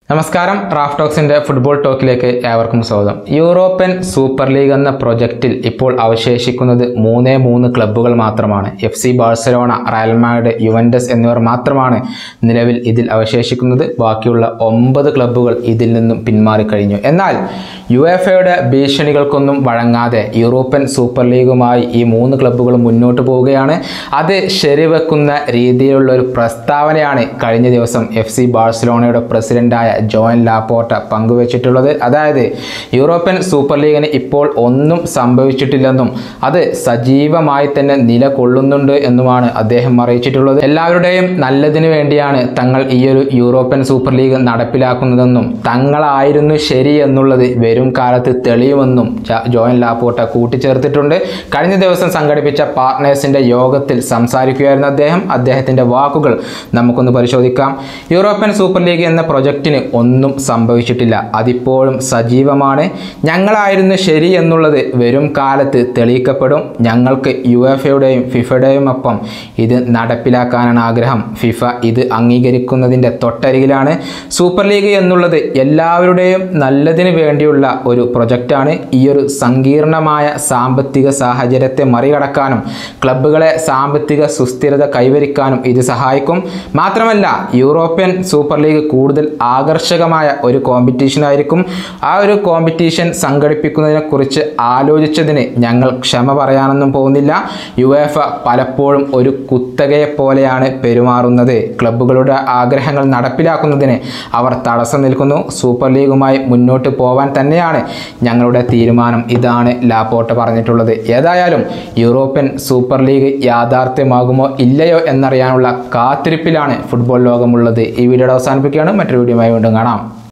നമസ്കാരം Raf ടോക്സിന്റെ football ടോക്കിലേക്ക് ഏവർക്കും സ്വാഗതം യൂറോപ്യൻ സൂപ്പർ ലീഗ് എന്ന പ്രൊജക്റ്റിൽ ഇപ്പോൾ അവശേഷിക്കുന്നത് മൂന്നേ മൂന്ന് ക്ലബ്ബുകൾ മാത്രമാണ് F C Barcelona Real Madrid Juventus എന്നിവർ മാത്രമാണ് നിലവിൽ ഇതിൽ അവശേഷിക്കുന്നത് ബാക്കിയുള്ള ഒമ്പത് ക്ലബ്ബുകൾ ഇതിൽ നിന്നും പിന്മാറിക്കഴിഞ്ഞു എന്നാൽ യു എഫ് എയുടെ ഭീഷണികൾക്കൊന്നും വഴങ്ങാതെ യൂറോപ്യൻ സൂപ്പർ ലീഗുമായി ഈ മൂന്ന് ക്ലബ്ബുകളും മുന്നോട്ട് പോവുകയാണ് അത് ശരിവെക്കുന്ന രീതിയിലുള്ള ഒരു പ്രസ്താവനയാണ് കഴിഞ്ഞ ദിവസം എഫ് സി ബാഴ്സലോണയുടെ പ്രസിഡന്റായ ജോയൻ ലാപ്പോർട്ട പങ്കുവച്ചിട്ടുള്ളത് അതായത് യൂറോപ്യൻ സൂപ്പർ ലീഗിന് ഇപ്പോൾ ഒന്നും സംഭവിച്ചിട്ടില്ലെന്നും അത് സജീവമായി തന്നെ നിലകൊള്ളുന്നുണ്ട് എന്നുമാണ് അദ്ദേഹം അറിയിച്ചിട്ടുള്ളത് എല്ലാവരുടെയും നല്ലതിനു വേണ്ടിയാണ് തങ്ങൾ ഈ ഒരു യൂറോപ്യൻ സൂപ്പർ ലീഗ് നടപ്പിലാക്കുന്നതെന്നും തങ്ങളായിരുന്നു ശരി എന്നുള്ളത് വരും കാലത്ത് തെളിയുമെന്നും ജ- ജോയൻ ലാപ്പോർട്ട കൂട്ടിച്ചേർത്തിട്ടുണ്ട് കഴിഞ്ഞ ദിവസം സംഘടിപ്പിച്ച പാർട്ട്നേഴ്സിന്റെ യോഗത്തിൽ സംസാരിക്കുകയായിരുന്നു അദ്ദേഹം അദ്ദേഹത്തിന്റെ വാക്കുകൾ നമുക്കൊന്ന് പരിശോധിക്കാം യൂറോപ്യൻ സൂപ്പർ ലീഗ് എന്ന പ്രൊജക്റ്റിന് ഒന്നും സംഭവിച്ചിട്ടില്ല അതിപ്പോഴും സജീവമാണ് ഞങ്ങളായിരുന്നു ശരി എന്നുള്ളത് വരും കാലത്ത് തെളിയിക്കപ്പെടും ഞങ്ങൾക്ക് യു എഫ് എയുടെയും ഫിഫയുടെയും ഒപ്പം ഇത് നടപ്പിലാക്കാനാണ് ആഗ്രഹം ഫിഫ ഇത് അംഗീകരിക്കുന്നതിൻ്റെ തൊട്ടരികിലാണ് സൂപ്പർ ലീഗ് എന്നുള്ളത് എല്ലാവരുടെയും നല്ലതിന് വേണ്ടിയുള്ള ഒരു പ്രൊജക്റ്റാണ് ഈ ഒരു സങ്കീർണമായ സാമ്പത്തിക സാഹചര്യത്തെ മറികടക്കാനും ക്ലബ്ബുകളെ സാമ്പത്തിക സുസ്ഥിരത കൈവരിക്കാനും ഇത് സഹായിക്കും മാത്രമല്ല യൂറോപ്യൻ സൂപ്പർ ലീഗ് കൂടുതൽ ആകർഷകമായ ഒരു കോമ്പറ്റീഷൻ ആയിരിക്കും ആ ഒരു കോമ്പറ്റീഷൻ സംഘടിപ്പിക്കുന്നതിനെ കുറിച്ച് ആലോചിച്ചതിന് ഞങ്ങൾ ക്ഷമ പറയാനൊന്നും പോകുന്നില്ല യു എഫ് പലപ്പോഴും ഒരു കുത്തകയെ പോലെയാണ് പെരുമാറുന്നത് ക്ലബ്ബുകളുടെ ആഗ്രഹങ്ങൾ നടപ്പിലാക്കുന്നതിന് അവർ തടസ്സം നിൽക്കുന്നു സൂപ്പർ ലീഗുമായി മുന്നോട്ട് പോവാൻ തന്നെയാണ് ഞങ്ങളുടെ തീരുമാനം ഇതാണ് ലാപ്പോർട്ട് പറഞ്ഞിട്ടുള്ളത് ഏതായാലും യൂറോപ്യൻ സൂപ്പർ ലീഗ് യാഥാർത്ഥ്യമാകുമോ ഇല്ലയോ എന്നറിയാനുള്ള കാത്തിരിപ്പിലാണ് ഫുട്ബോൾ ലോകമുള്ളത് ഈ വീഡിയോ അവസാനിപ്പിക്കുകയാണ് മറ്റൊരു വീഡിയോയുമായി വീണ്ടും കാണാം